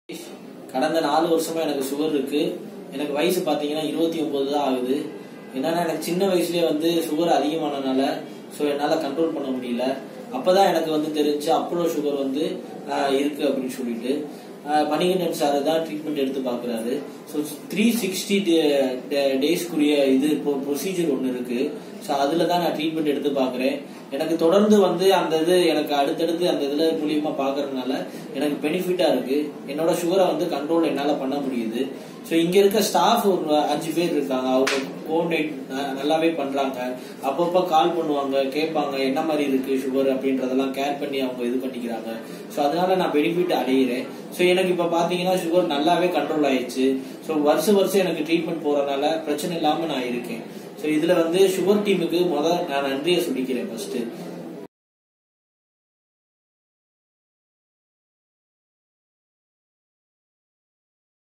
கடந்த நாலு வருஷமா எனக்கு சுகர் இருக்கு எனக்கு வயசு பாத்தீங்கன்னா இருபத்தி ஒன்பது தான் ஆகுது என்னன்னா எனக்கு சின்ன வயசுலயே வந்து சுகர் அதிகமானனால ஸோ என்னால கண்ட்ரோல் பண்ண முடியல அப்பதான் எனக்கு வந்து தெரிஞ்சு அப்போலோ சுகர் வந்து ஆஹ், இருக்கு அப்படின்னு சொல்லிட்டு ஆஹ், மணிகண்டன் சார் தான் ட்ரீட்மெண்ட் எடுத்து பாக்குறாரு ஸோ த்ரீ சிக்ஸ்டி டேஸ்க்குரிய இது ப்ரொசீஜர் ஒன்று இருக்கு ஸோ அதுல தான் நான் ட்ரீட்மெண்ட் எடுத்து பாக்குறேன் எனக்கு தொடர்ந்து வந்து அந்த இது எனக்கு அடுத்தடுத்து அந்த இதுல மூலியமா பாக்குறதுனால எனக்கு பெனிஃபிட்டா இருக்கு என்னோட சுகரை வந்து கண்ட்ரோல் என்னால பண்ண முடியுது ஸோ இங்க இருக்க ஸ்டாஃப் ஒரு அஞ்சு பேர் இருக்காங்க அவங்க கோஆர்டினேட் நல்லாவே பண்றாங்க அப்பப்போ கால் பண்ணுவாங்க கேட்பாங்க என்ன மாதிரி இருக்கு சுகர் அப்படின்றதெல்லாம் கேர் பண்ணி அவங்க இது பண்ணிக்கிறாங்க ஸோ அதனால நான் பெனிஃபிட் அடையிறேன் ஸோ எனக்கு இப்ப பாத்தீங்கன்னா சுகர் நல்லாவே கண்ட்ரோல் ஆயிடுச்சு ஸோ வருஷம் வருஷம் எனக்கு ட்ரீட்மெண்ட் போறதுனால பிரச்சனை இல்லாம நான் இருக்கேன் ஸோ இதுல வந்து சுகர் டீமுக்கு முதல் நான் நன்றியை சொல்லிக்கிறேன் ஃபர்ஸ்ட்